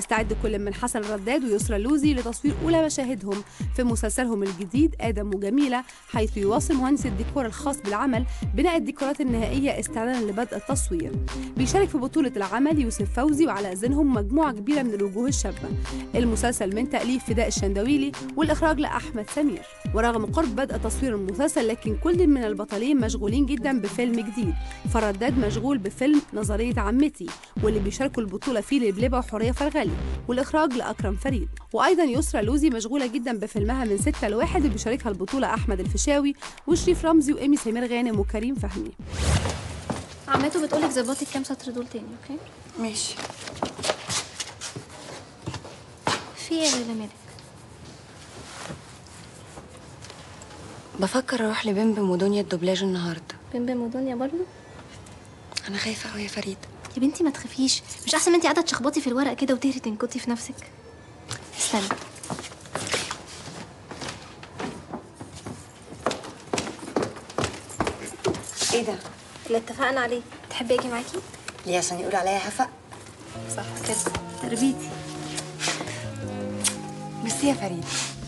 بيستعد كل من حسن الرداد ويسرى اللوزي لتصوير أولى مشاهدهم في مسلسلهم الجديد آدم وجميلة حيث يواصل مهندس الديكور الخاص بالعمل بناء الديكورات النهائية استعدادا لبدء التصوير بيشارك في بطولة العمل يوسف فوزي وعلى إذنهم مجموعة كبيرة من الوجوه الشابة المسلسل من تأليف فداء الشندويلي والإخراج لأحمد سمير ورغم قرب بدء تصوير المسلسل لكن كل من البطلين مشغولين جدا بفيلم جديد فرداد مشغول بفيلم نظرية عمتي واللي بيشاركوا البطولة فيه لبلبة وحورية فرغلي والإخراج لأكرم فريد وأيضا يسرى لوزي مشغولة جدا بفيلمها من ستة لواحد اللي بيشاركها البطولة أحمد الفيشاوي وشريف رمزي وإيمي سمير غانم وكريم فهمي عمته بتقولك ظبطي الكام سطر دول تاني اوكي ماشي في ايه يا ليلى مالك بفكر اروح لبمبم ودنيا الدوبلاج النهارده بمبم ودنيا برضه انا خايفه قوي يا فريد يا بنتي ما تخافيش مش احسن ما انت قاعده تشخبطي في الورق كده وتهري تنكتي في نفسك استنى ايه ده اللي اتفقنا عليه تحبي اجي معاكي ليه عشان يقولوا عليا هفق صح كده تربيتي بس يا فريد